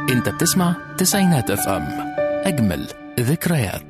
انت بتسمع تسعينات اف ام اجمل ذكريات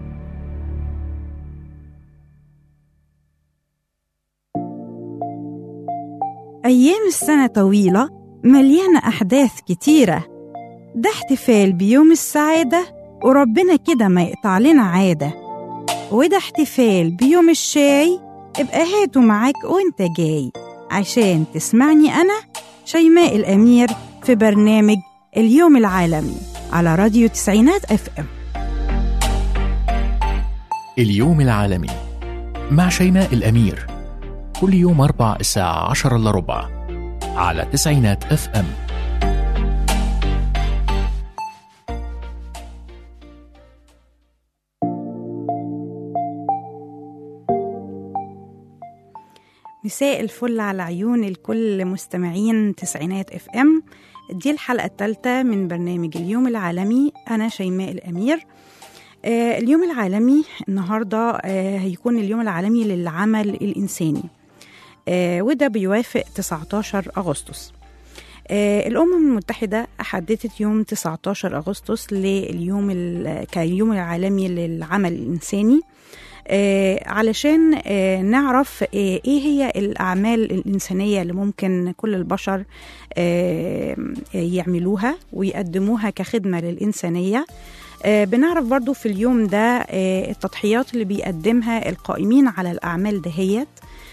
أيام السنة طويلة مليانة أحداث كتيرة ده احتفال بيوم السعادة وربنا كده ما يقطع لنا عادة وده احتفال بيوم الشاي ابقى هاته معاك وانت جاي عشان تسمعني أنا شيماء الأمير في برنامج اليوم العالمي على راديو تسعينات اف ام اليوم العالمي مع شيماء الأمير كل يوم أربع الساعة عشر إلا ربع على تسعينات اف ام مساء الفل على عيون الكل مستمعين تسعينات اف ام دي الحلقة الثالثة من برنامج اليوم العالمي أنا شيماء الأمير آه اليوم العالمي النهاردة آه هيكون اليوم العالمي للعمل الإنساني آه وده بيوافق 19 أغسطس آه الأمم المتحدة حددت يوم 19 أغسطس لليوم ال- كيوم العالمي للعمل الإنساني آه علشان آه نعرف آه ايه هي الاعمال الانسانيه اللي ممكن كل البشر آه يعملوها ويقدموها كخدمه للانسانيه آه بنعرف برضو في اليوم ده آه التضحيات اللي بيقدمها القائمين على الاعمال دهيت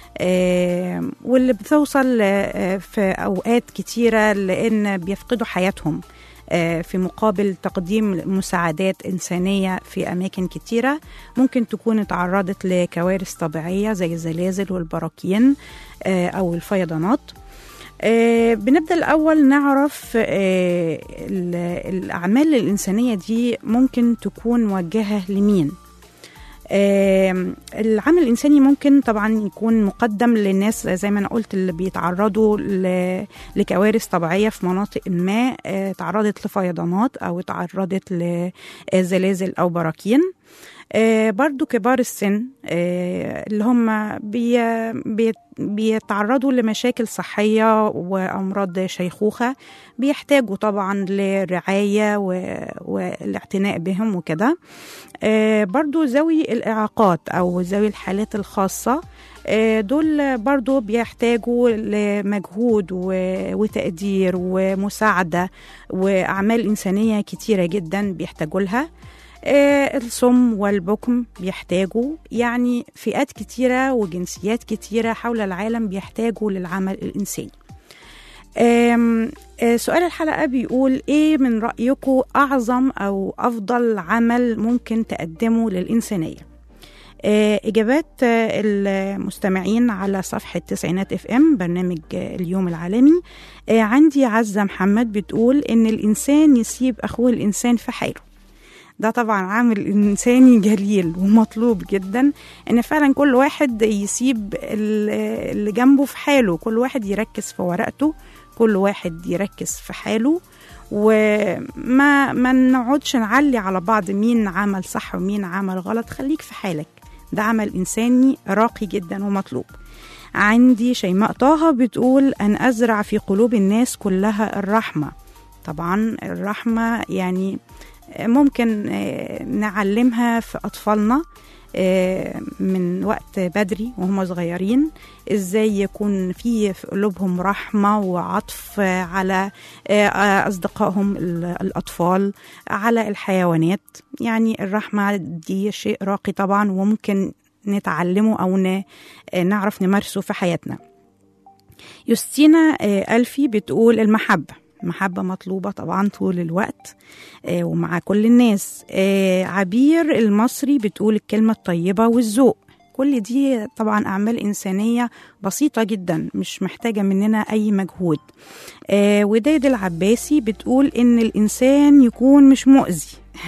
آه واللي بتوصل آه في اوقات كتيره لان بيفقدوا حياتهم آه، في مقابل تقديم مساعدات إنسانية في أماكن كتيرة ممكن تكون اتعرضت لكوارث طبيعية زي الزلازل والبراكين آه، أو الفيضانات آه، بنبدأ الأول نعرف آه، ال- الأعمال الإنسانية دي ممكن تكون موجهة لمين آم، العمل الإنساني ممكن طبعا يكون مقدم للناس زي ما أنا قلت اللي بيتعرضوا ل- لكوارث طبيعية في مناطق ما آه، تعرضت لفيضانات أو تعرضت لزلازل أو براكين آه، برضو كبار السن آه، اللي هم بي بي بيتعرضوا لمشاكل صحية وأمراض شيخوخة بيحتاجوا طبعا لرعاية و- والاعتناء بهم وكده آه، برضو ذوي الإعاقات أو ذوي الحالات الخاصة آه، دول برضو بيحتاجوا لمجهود و- وتقدير ومساعدة وأعمال إنسانية كتيرة جدا بيحتاجوا لها آه، الصم والبكم بيحتاجوا يعني فئات كتيرة وجنسيات كتيرة حول العالم بيحتاجوا للعمل الإنساني آم، آه، سؤال الحلقة بيقول إيه من رأيكم أعظم أو أفضل عمل ممكن تقدمه للإنسانية آه، إجابات آه، المستمعين على صفحة تسعينات اف ام برنامج آه، اليوم العالمي آه، عندي عزة محمد بتقول إن الإنسان يسيب أخوه الإنسان في حاله ده طبعا عامل إنساني جليل ومطلوب جدا إن فعلا كل واحد يسيب ال- اللي جنبه في حاله كل واحد يركز في ورقته كل واحد يركز في حاله وما ما نقعدش نعلي على بعض مين عمل صح ومين عمل غلط خليك في حالك ده عمل إنساني راقي جدا ومطلوب عندي شيماء طه بتقول أن أزرع في قلوب الناس كلها الرحمة طبعا الرحمة يعني ممكن آه، نعلمها في أطفالنا آه، من وقت بدري وهم صغيرين ازاي يكون في في قلوبهم رحمة وعطف على آه، آه، أصدقائهم ال- الأطفال على الحيوانات يعني الرحمة دي شيء راقي طبعا وممكن نتعلمه أو ن- آه، نعرف نمارسه في حياتنا يوستينا آه، ألفي بتقول المحبة المحبة مطلوبة طبعا طول الوقت آه، ومع كل الناس آه، عبير المصري بتقول الكلمة الطيبة والذوق كل دي طبعا أعمال إنسانية بسيطة جدا مش محتاجة مننا أي مجهود آه، وداد العباسي بتقول إن الإنسان يكون مش مؤذي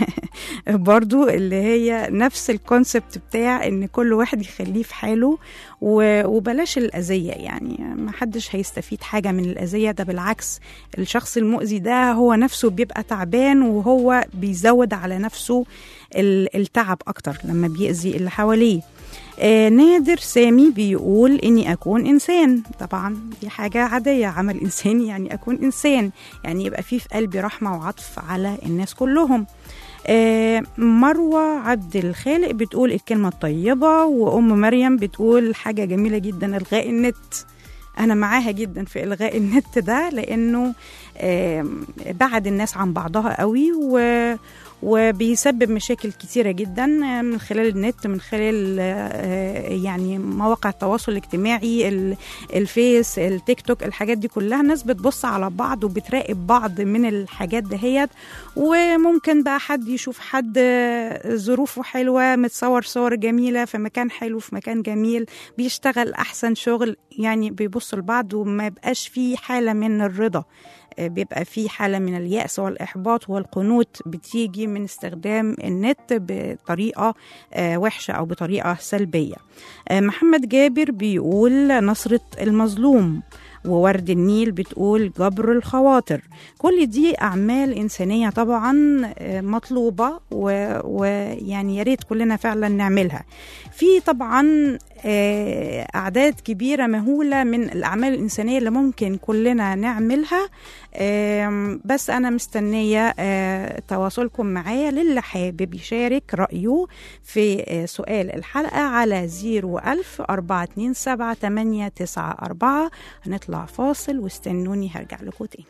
برضو اللي هي نفس الكونسبت بتاع ان كل واحد يخليه في حاله و- وبلاش الأذية يعني ما حدش هيستفيد حاجة من الأذية ده بالعكس الشخص المؤذي ده هو نفسه بيبقى تعبان وهو بيزود على نفسه ال- التعب أكتر لما بيأذي اللي حواليه آه نادر سامي بيقول اني اكون انسان طبعا دي حاجه عاديه عمل انساني يعني اكون انسان يعني يبقى في في قلبي رحمه وعطف على الناس كلهم آه مروة عبد الخالق بتقول الكلمة الطيبة وأم مريم بتقول حاجة جميلة جدا إلغاء النت أنا معاها جدا في إلغاء النت ده لأنه آه بعد الناس عن بعضها قوي و وبيسبب مشاكل كتيرة جدا من خلال النت من خلال يعني مواقع التواصل الاجتماعي الفيس التيك توك الحاجات دي كلها الناس بتبص على بعض وبتراقب بعض من الحاجات دهيت وممكن بقى حد يشوف حد ظروفه حلوة متصور صور جميلة في مكان حلو في مكان جميل بيشتغل أحسن شغل يعني بيبص لبعض وما يبقاش فيه حالة من الرضا بيبقى في حالة من اليأس والإحباط والقنوط بتيجي من استخدام النت بطريقة وحشة أو بطريقة سلبية محمد جابر بيقول نصرة المظلوم وورد النيل بتقول جبر الخواطر كل دي أعمال إنسانية طبعا مطلوبة ويعني يا ريت كلنا فعلا نعملها في طبعا أعداد كبيرة مهولة من الأعمال الإنسانية اللي ممكن كلنا نعملها بس أنا مستنية تواصلكم معايا للي حابب يشارك رأيه في سؤال الحلقة على 01000 427 894 هنطلع فاصل واستنوني هرجع لكم تاني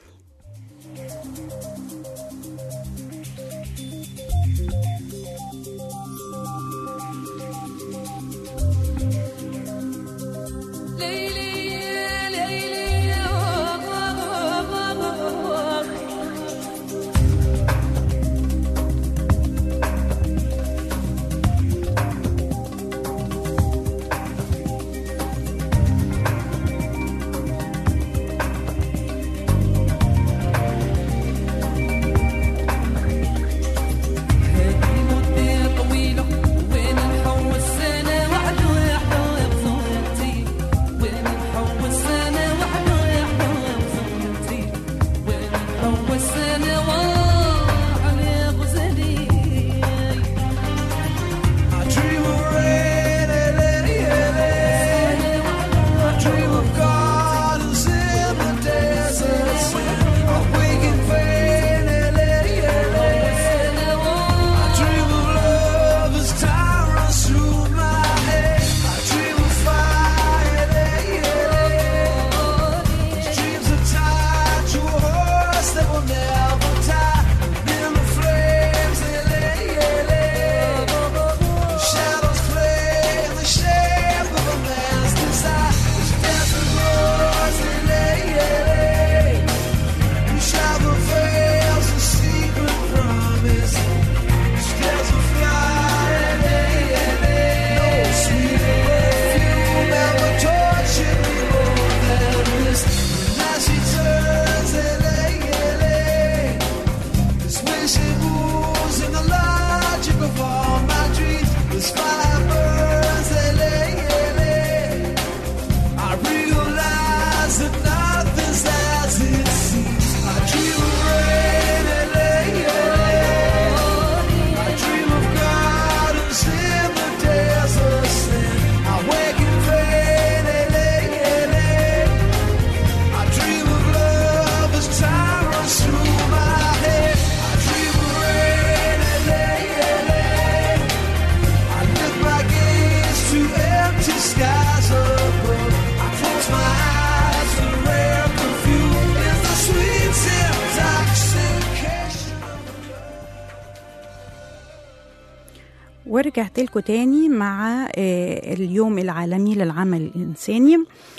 ورجعت لكم تاني مع اليوم العالمي للعمل الإنساني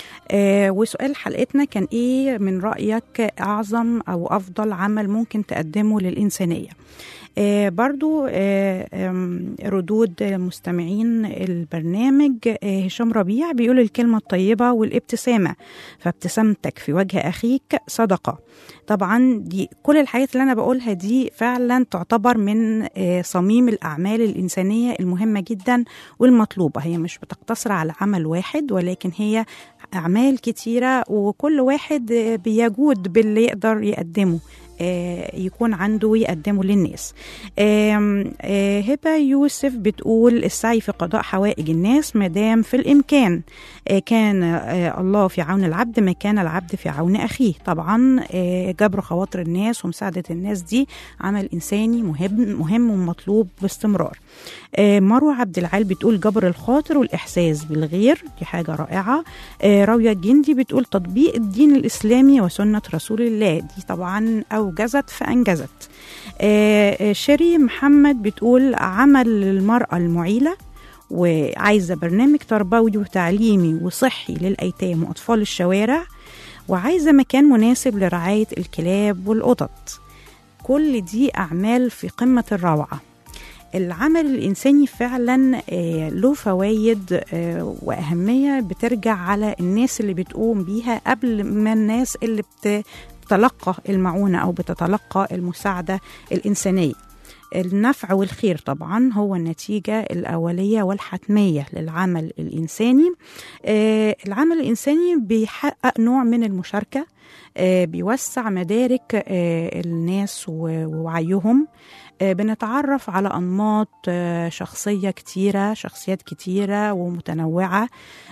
وسؤال حلقتنا كان إيه من رأيك أعظم أو أفضل عمل ممكن تقدمه للإنسانية آه برضو آه ردود مستمعين البرنامج آه هشام ربيع بيقول الكلمة الطيبة والابتسامة فابتسامتك في وجه أخيك صدقة طبعا دي كل الحاجات اللي أنا بقولها دي فعلا تعتبر من صميم الأعمال الإنسانية المهمة جدا والمطلوبة هي مش بتقتصر على عمل واحد ولكن هي أعمال كتيرة وكل واحد بيجود باللي يقدر يقدمه آه، يكون عنده ويقدمه للناس آم، آه، هبة يوسف بتقول السعي في قضاء حوائج الناس مدام في الإمكان آه، كان آه، الله في عون العبد ما كان العبد في عون أخيه طبعا آه، جبر خواطر الناس ومساعدة الناس دي عمل إنساني مهم, مهم ومطلوب باستمرار آه، مروة عبد العال بتقول جبر الخاطر والإحساس بالغير دي حاجة رائعة آه، راوية الجندي بتقول تطبيق الدين الإسلامي وسنة رسول الله دي طبعا أوجزت فأنجزت آه، آه، شيري محمد بتقول عمل المرأة المعيلة وعايزة برنامج تربوي وتعليمي وصحي للأيتام وأطفال الشوارع وعايزة مكان مناسب لرعاية الكلاب والقطط كل دي أعمال في قمة الروعة العمل الإنساني فعلا آه، له فوايد آه، وأهمية بترجع على الناس اللي بتقوم بيها قبل ما الناس اللي بت- بتتلقى المعونة أو بتتلقى المساعدة الإنسانية النفع والخير طبعا هو النتيجة الأولية والحتمية للعمل الإنساني آه، العمل الإنساني بيحقق نوع من المشاركة آه، بيوسع مدارك آه، الناس و- ووعيهم آه، بنتعرف على أنماط آه، شخصية كتيرة شخصيات كتيرة ومتنوعة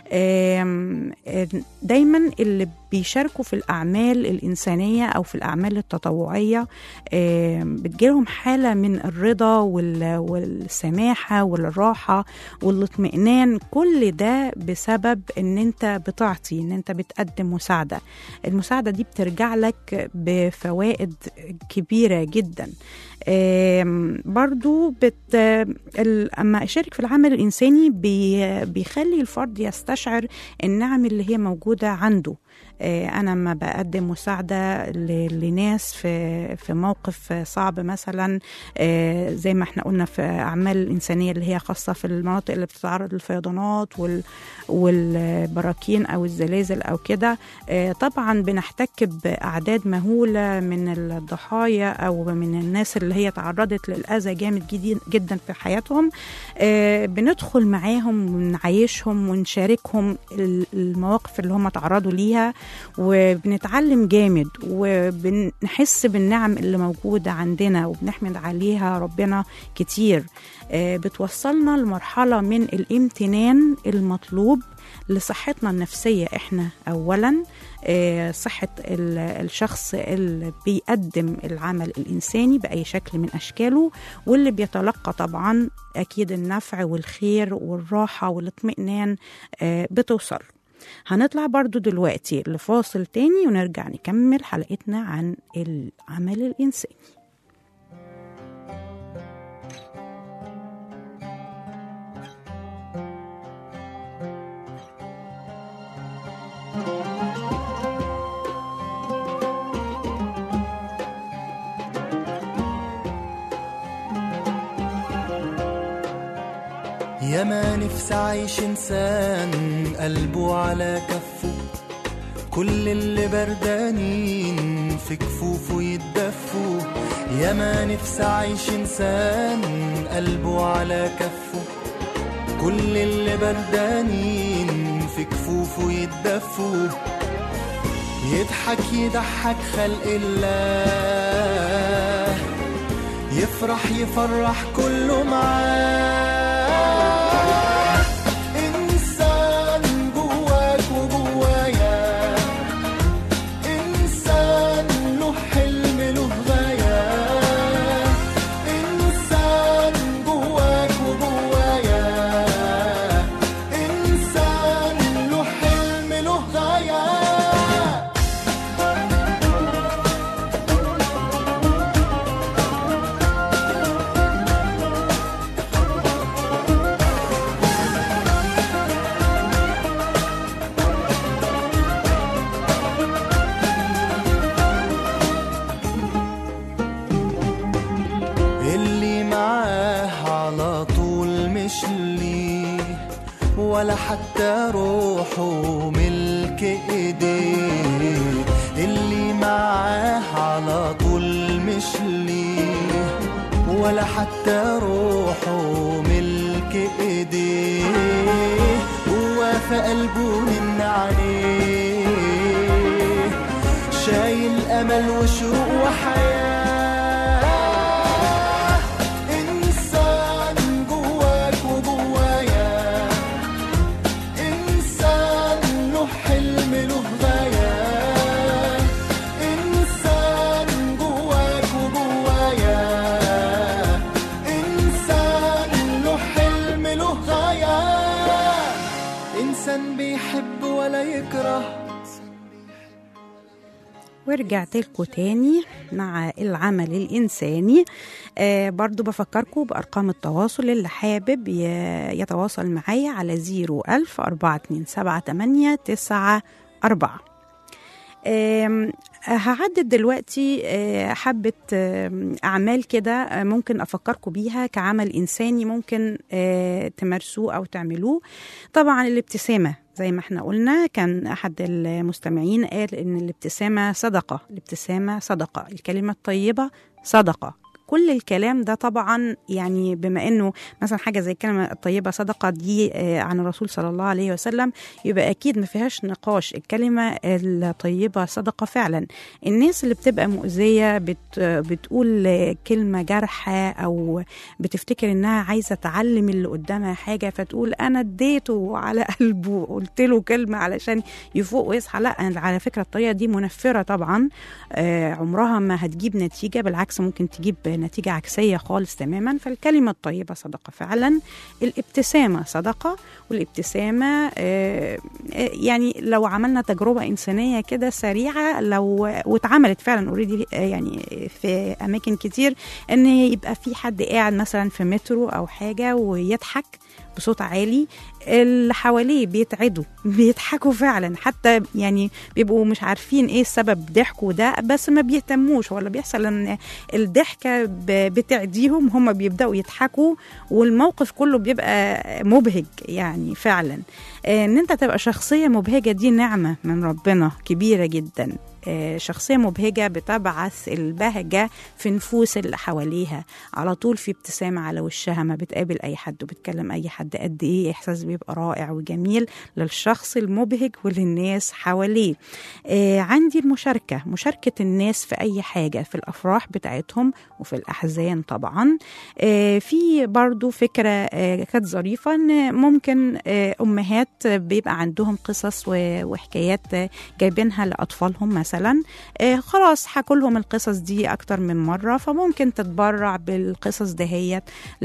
آم، آه، دايما اللي بيشاركوا في الأعمال الإنسانية أو في الأعمال التطوعية آم، بتجيلهم حالة من الرضا وال- والسماحة والراحة والاطمئنان كل ده بسبب ان انت بتعطي ان انت بتقدم مساعدة المساعدة دي بترجع لك بفوائد كبيرة جدا آم، برضو بت ال- اما اشارك في العمل الانساني بي بيخلي الفرد يستشعر النعم اللي هي موجوده عنده آه، انا لما بقدم مساعده ل- لناس في في موقف صعب مثلا آه، زي ما احنا قلنا في اعمال الانسانيه اللي هي خاصه في المناطق اللي بتتعرض للفيضانات وال والبراكين او الزلازل او كده آه، طبعا بنحتك باعداد مهوله من الضحايا او من الناس اللي هي تعرضت للاذى جامد جدي- جدا في حياتهم آه، بندخل معاهم ونعيشهم ونشاركهم ال- المواقف اللي هم تعرضوا ليها وبنتعلم جامد وبنحس بالنعم اللي موجودة عندنا وبنحمد عليها ربنا كتير آه، بتوصلنا لمرحلة من الامتنان المطلوب لصحتنا النفسية احنا اولا آه، صحة ال- الشخص اللي بيقدم العمل الإنساني بأي شكل من أشكاله واللي بيتلقى طبعا أكيد النفع والخير والراحة والاطمئنان آه، بتوصل هنطلع برضو دلوقتي لفاصل تاني ونرجع نكمل حلقتنا عن العمل الإنساني يا ما نفسي اعيش انسان قلبه على كفه كل اللي بردانين في كفوفه يتدفوا يا ما نفسي اعيش انسان قلبه على كفه كل اللي بردانين في كفوفه يتدفوا يضحك يضحك خلق الله يفرح يفرح كله معاه إنسان جواك وجوايا إنسان له حلم له غاية إنسان جواك وجوايا إنسان له حلم له غاية اللي معاه على طول مش ليه ولا حتى روحه ملك ايديه اللي معاه على طول مش ليه ولا حتى روحه ملك ايديه هو في قلبه من عليه شايل أمل وشوق وحياة إنسان جواك وجوايا إنسان له حلم له غاية إنسان جواك وجوايا إنسان له حلم له غاية إنسان بيحب ولا يكره ورجعت لكم تاني مع العمل الإنساني آه برضو بفكركم بأرقام التواصل اللي حابب ي- يتواصل معايا على 01000 427 94 آم، هعدد دلوقتي آه، حبة آم، أعمال كده آه، ممكن أفكركم بيها كعمل إنساني ممكن آه، تمارسوه أو تعملوه طبعا الابتسامة زي ما احنا قلنا كان أحد المستمعين قال إن الابتسامة صدقة الابتسامة صدقة الكلمة الطيبة صدقة كل الكلام ده طبعا يعني بما انه مثلا حاجه زي الكلمه الطيبه صدقه دي آه، عن الرسول صلى الله عليه وسلم يبقى اكيد ما فيهاش نقاش الكلمه الطيبه صدقه فعلا الناس اللي بتبقى مؤذيه بت بتقول كلمه جارحه او بتفتكر انها عايزه تعلم اللي قدامها حاجه فتقول انا اديته على قلبه وقلت له كلمه علشان يفوق ويصحى لا على فكره الطريقه دي منفره طبعا آه، عمرها ما هتجيب نتيجه بالعكس ممكن تجيب نتيجه عكسيه خالص تماما فالكلمه الطيبه صدقه فعلا الابتسامه صدقه والابتسامه آه، آه، يعني لو عملنا تجربه انسانيه كده سريعه لو واتعملت فعلا اوريدي يعني في اماكن كتير ان يبقى في حد قاعد مثلا في مترو او حاجه ويضحك بصوت عالي اللي حواليه بيتعدوا بيضحكوا فعلا حتى يعني بيبقوا مش عارفين ايه السبب ضحكوا ده بس ما بيهتموش ولا بيحصل ان الضحكه ب- بتعديهم هم بيبداوا يضحكوا والموقف كله بيبقى مبهج يعني فعلا آه، ان انت تبقى شخصيه مبهجه دي نعمه من ربنا كبيره جدا آه، شخصية مبهجة بتبعث البهجة في نفوس اللي حواليها على طول في ابتسامة على وشها ما بتقابل أي حد وبتكلم أي حد قد إيه إحساس بيبقى رائع وجميل للشخص المبهج وللناس حواليه آه، عندي المشاركة مشاركة الناس في أي حاجة في الأفراح بتاعتهم وفي الأحزان طبعا آه، في برضو فكرة آه، كانت ظريفة إن ممكن آه، أمهات بيبقى عندهم قصص و- وحكايات آه، جايبينها لأطفالهم مثلا آه، خلاص حكوا لهم القصص دي أكتر من مرة فممكن تتبرع بالقصص دهيت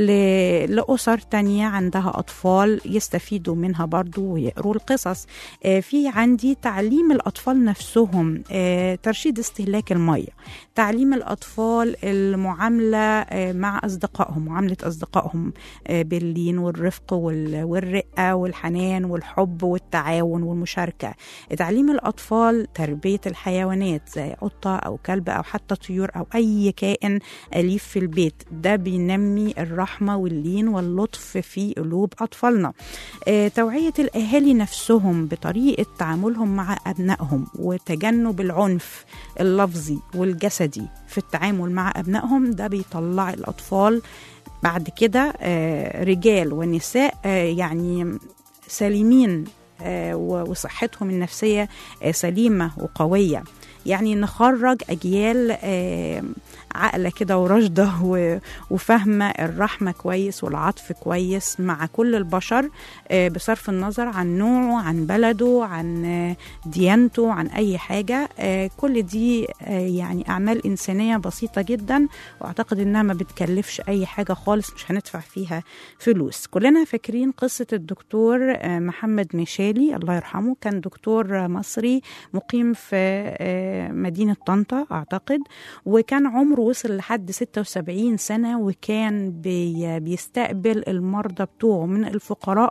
ل- لأسر تانية عندها أطفال يستفيدوا منها برضو ويقروا القصص آه، في عندي تعليم الأطفال نفسهم آه، ترشيد استهلاك المية تعليم الأطفال المعاملة آه، مع أصدقائهم معاملة أصدقائهم آه، باللين والرفق وال- والرقة والحنان والحب والتعاون والمشاركة تعليم الأطفال تربية الحيوانات زي قطة أو كلب أو حتى طيور أو أي كائن أليف في البيت ده بينمي الرحمة واللين واللطف في قلوب أطفالنا آه، توعية الأهالي نفسهم بطريقة تعاملهم مع أبنائهم وتجنب العنف اللفظي والجسدي في التعامل مع أبنائهم ده بيطلع الأطفال بعد كده آه، رجال ونساء آه، يعني سليمين آه، و- وصحتهم النفسية آه، سليمة وقوية يعني نخرج أجيال آه، عاقلة كده وراشدة و- وفاهمة الرحمة كويس والعطف كويس مع كل البشر آه، بصرف النظر عن نوعه عن بلده عن آه، ديانته عن أي حاجة آه، كل دي آه، يعني أعمال إنسانية بسيطة جدا وأعتقد إنها ما بتكلفش أي حاجة خالص مش هندفع فيها فلوس كلنا فاكرين قصة الدكتور آه، محمد مشالي الله يرحمه كان دكتور آه، مصري مقيم في آه، مدينة طنطا أعتقد وكان عمره وصل لحد 76 سنة وكان بي بيستقبل المرضى بتوعه من الفقراء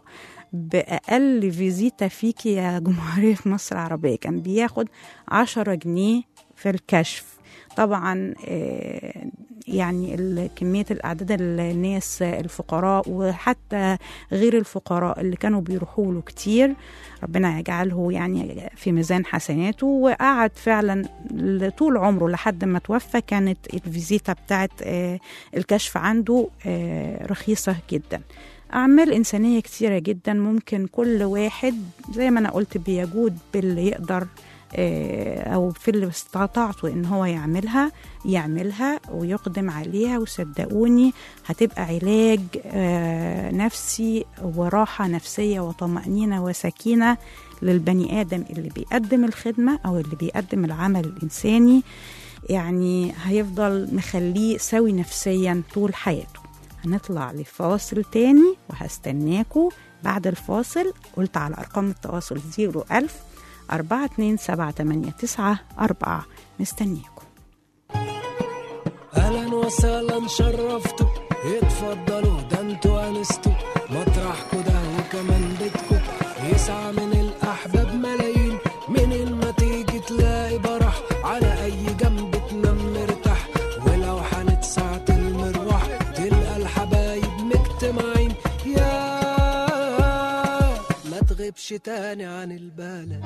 بأقل فيزيتا فيك يا جمهورية مصر العربية كان بياخد 10 جنيه في الكشف طبعا آه، يعني ال- كمية الأعداد الناس الفقراء وحتى غير الفقراء اللي كانوا بيروحوا له كتير ربنا يجعله يعني في ميزان حسناته وقعد فعلا طول عمره لحد ما توفى كانت الفيزيتا بتاعت آه، الكشف عنده آه، رخيصة جدا أعمال إنسانية كتيرة جدا ممكن كل واحد زي ما أنا قلت بيجود باللي يقدر آه، او في اللي استطاعته ان هو يعملها يعملها ويقدم عليها وصدقوني هتبقى علاج آه، نفسي وراحه نفسيه وطمانينه وسكينه للبني ادم اللي بيقدم الخدمه او اللي بيقدم العمل الانساني يعني هيفضل مخليه سوي نفسيا طول حياته هنطلع لفاصل تاني وهستناكوا بعد الفاصل قلت على أرقام التواصل 01000 42789 مستنياكم اهلا وسهلا شرفتوا اتفضلوا ده انتوا انستوا مطرحكوا ده وكمان بيتكوا يسعى من الاحباب ملايين من ما تيجي تلاقي براح على اي جنب تنام مرتاح ولو حانت ساعة المروح تلقى الحبايب مجتمعين يا ما تغيبش تاني عن البلد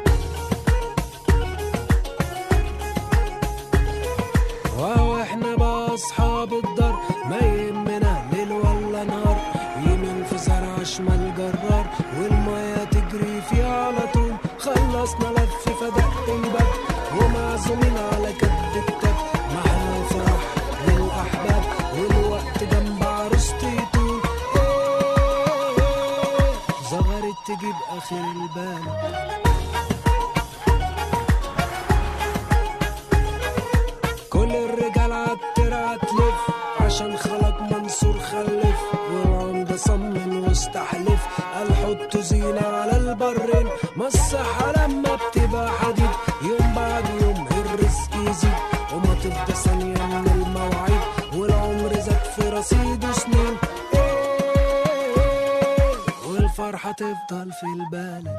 واو احنا بقى اصحاب الدار ما يهمنا ليل ولا نهار يمين في زرع شمال جرار والمية تجري فيه على طول خلصنا لف فدق الباب ومعزومين على كد التاب محل فرح للأحباب والوقت جنب عروستي يطول إيه زغرت تجيب آخر البال كل الرجال عالترعة تلف عشان خلق منصور خلف والعمدة صمم واستحلف قال حطوا زينة على البرين ما الصحة لما بتبقى حديد يوم بعد يوم الرزق يزيد وما تفضى ثانية من المواعيد والعمر زاد في رصيده سنين إيه والفرحة تفضل في البلد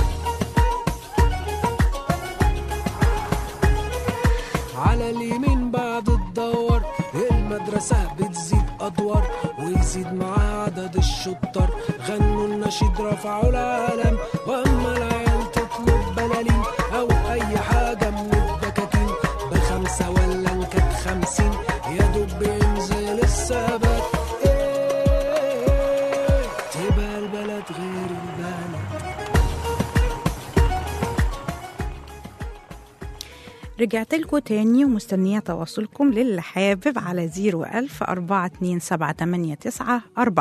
على اليمين بعد الدور المدرسة بتزيد أدوار ويزيد معاه عدد الشطار غنوا النشيد رفعوا العالم وأما العيال تطلب بلالين أو أي حاجة من الدكاكين بخمسة ولا إن كانت خمسين يا دوب بينزل الثبات إيه تبقى البلد غير البلد رجعت لكم تاني ومستنية تواصلكم للي حابب على 01000 42789 4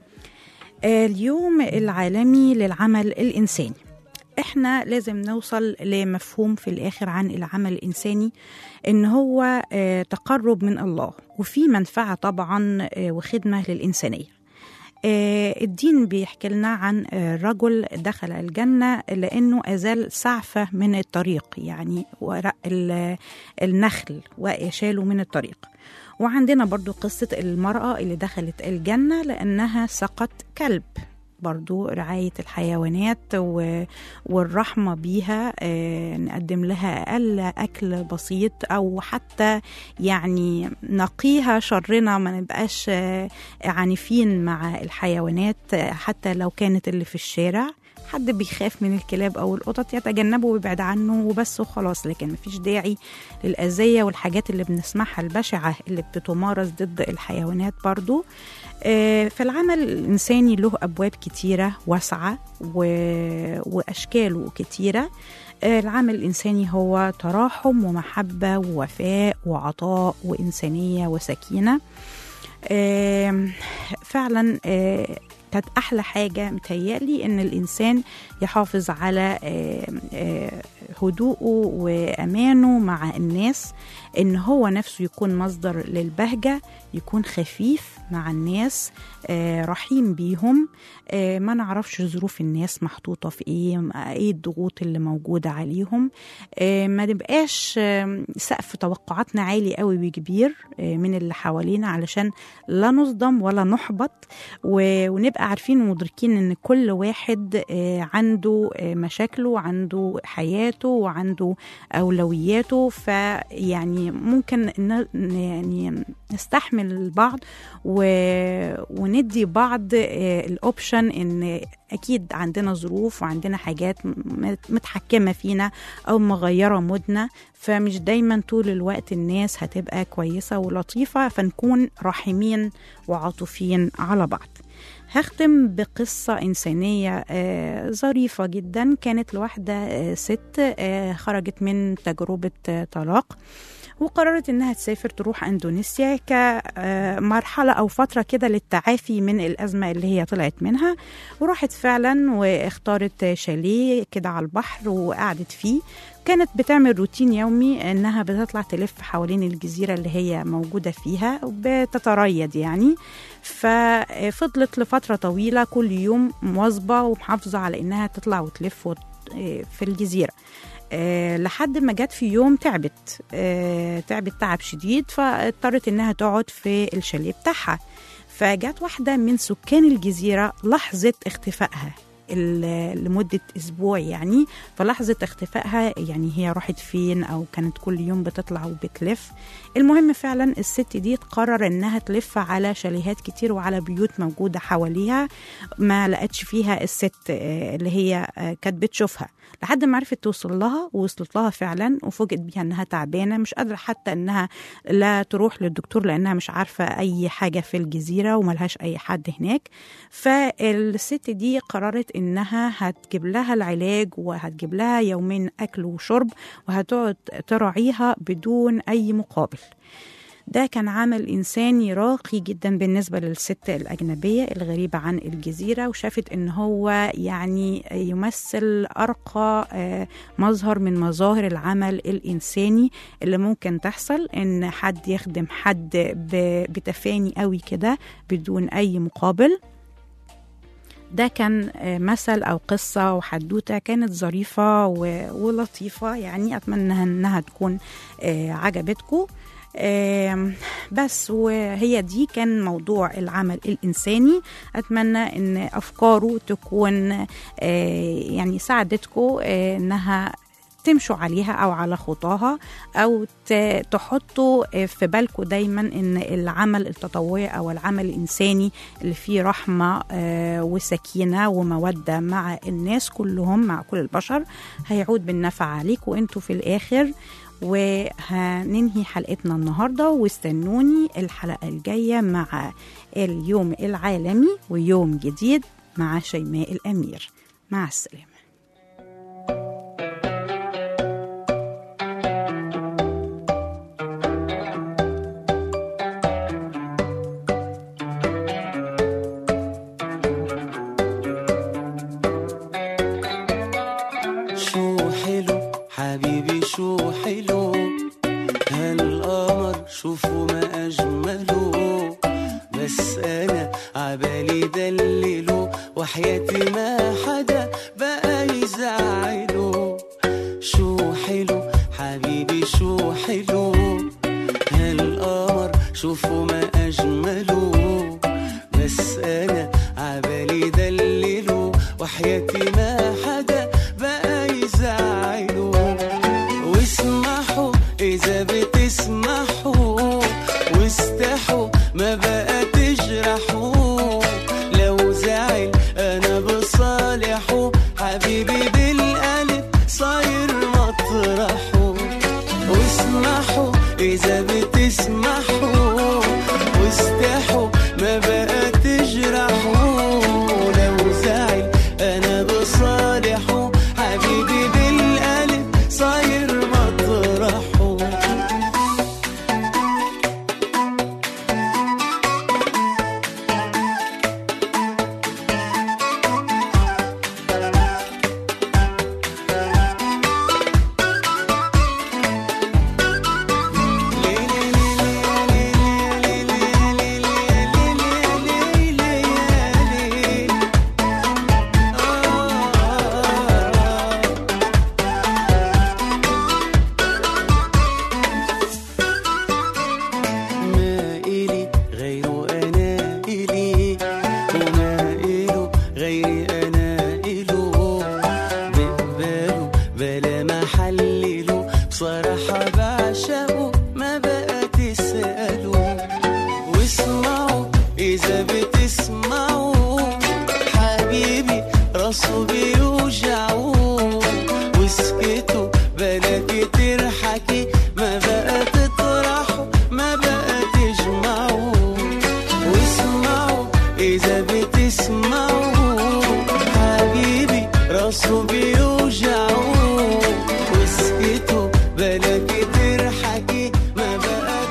اليوم العالمي للعمل الإنساني احنا لازم نوصل لمفهوم في الآخر عن العمل الإنساني إن هو آه، تقرب من الله وفي منفعة طبعا آه، وخدمة للإنسانية آه، الدين بيحكي لنا عن آه، رجل دخل الجنة لأنه أزال سعفة من الطريق يعني ورق ال- النخل وشاله من الطريق وعندنا برضو قصة المرأة اللي دخلت الجنة لأنها سقط كلب برضو رعاية الحيوانات و- والرحمة بيها آه، نقدم لها أقل أكل بسيط أو حتى يعني نقيها شرنا ما نبقاش آه، عنيفين مع الحيوانات آه، حتى لو كانت اللي في الشارع حد بيخاف من الكلاب او القطط يتجنبه ويبعد عنه وبس وخلاص لكن مفيش داعي للاذيه والحاجات اللي بنسمعها البشعه اللي بتتمارس ضد الحيوانات برضو آه، فالعمل الانساني له ابواب كتيره واسعه و- واشكاله كتيره آه، العمل الانساني هو تراحم ومحبه ووفاء وعطاء وانسانيه وسكينه آم، فعلا آه، كانت احلى حاجه متهيألي ان الانسان يحافظ على آم، آه، هدوءه وامانه مع الناس ان هو نفسه يكون مصدر للبهجه يكون خفيف مع الناس آه، رحيم بيهم آه، ما نعرفش ظروف الناس محطوطه في ايه ايه الضغوط اللي موجوده عليهم آه، ما نبقاش آم، سقف توقعاتنا عالي قوي وكبير آه، من اللي حوالينا علشان لا نصدم ولا نحبط و- ونبقى عارفين ومدركين ان كل واحد آه، عنده آه، مشاكله وعنده حياته وعنده اولوياته فيعني ممكن ن- ن- يعني نستحمل البعض و... وندي بعض آه، الاوبشن ان اكيد عندنا ظروف وعندنا حاجات م- متحكمه فينا او مغيره مودنا فمش دايما طول الوقت الناس هتبقى كويسه ولطيفه فنكون رحيمين وعاطفيين على بعض هختم بقصة إنسانية آه، ظريفة جدا كانت لواحدة آه، ست آه، خرجت من تجربة آه، طلاق وقررت انها تسافر تروح اندونيسيا كمرحله او فتره كده للتعافي من الازمه اللي هي طلعت منها وراحت فعلا واختارت شاليه كده على البحر وقعدت فيه كانت بتعمل روتين يومي انها بتطلع تلف حوالين الجزيره اللي هي موجوده فيها بتتريد يعني ففضلت لفتره طويله كل يوم مواظبه ومحافظه على انها تطلع وتلف وت- في الجزيره آه، لحد ما جت في يوم تعبت آه، تعبت تعب شديد فاضطرت انها تقعد في الشاليه بتاعها فجت واحده من سكان الجزيره لحظه اختفائها ال- لمدة أسبوع يعني فلحظة اختفائها يعني هي راحت فين أو كانت كل يوم بتطلع وبتلف المهم فعلا الست دي تقرر إنها تلف على شاليهات كتير وعلى بيوت موجودة حواليها ما لقتش فيها الست آه، اللي هي آه، كانت بتشوفها لحد ما عرفت توصل لها ووصلت لها فعلا وفوجئت بيها انها تعبانه مش قادره حتى انها لا تروح للدكتور لانها مش عارفه اي حاجه في الجزيره وملهاش اي حد هناك فالست دي قررت انها هتجيب لها العلاج وهتجيب لها يومين اكل وشرب وهتقعد تراعيها بدون اي مقابل ده كان عمل إنساني راقي جدا بالنسبة للست الأجنبية الغريبة عن الجزيرة وشافت إن هو يعني يمثل أرقى آه، مظهر من مظاهر العمل الإنساني اللي ممكن تحصل إن حد يخدم حد ب- بتفاني قوي كده بدون أي مقابل ده كان آه، مثل أو قصة وحدوتة كانت ظريفة و- ولطيفة يعني أتمنى إنها تكون آه، عجبتكم آم، بس وهي دي كان موضوع العمل الإنساني أتمنى أن أفكاره تكون آه، يعني ساعدتكم آه، أنها تمشوا عليها أو على خطاها أو ت- تحطوا آه، في بالكم دايما أن العمل التطوعي أو العمل الإنساني اللي فيه رحمة آه، وسكينة ومودة مع الناس كلهم مع كل البشر هيعود بالنفع عليك وانتوا في الآخر وهننهي حلقتنا النهارده واستنوني الحلقه الجايه مع اليوم العالمي ويوم جديد مع شيماء الامير مع السلامه شو حلو حبيبي شو حلو هالقمر شوفوا ما أجمله بس أنا عبالي دلله وحياتي ما حدا بقى يزعله شو حلو حبيبي شو حلو هالقمر شوفوا ما أجمله بس أنا عبالي دلله وحياتي ما حدا بقى يزعله واسمحوا إذا بتسمحوا واستحوا ما بقى تجرحوا لو زعل أنا بصالحه حبيبي بالقلب صاير مطرحه واسمحوا إذا بتسمحوا واستحوا ما بقى تجرحوا لو زعل أنا بصالحه حبيبي بالقلب صاير مطرحه ما إلي غيره أنا إلي وما إله غيري أنا إله بقبله بلا ما حلله بصراحة بعشقه ما بقى تسأله واسمعوا إذا بتسمعوا حبيبي راسه بيوجعه واسكتوا بلا كتير حكي ما بقى تطرحوا ما بقى تجمعوا واسمعوا إذا بتسمعوا غير حكي ما بقى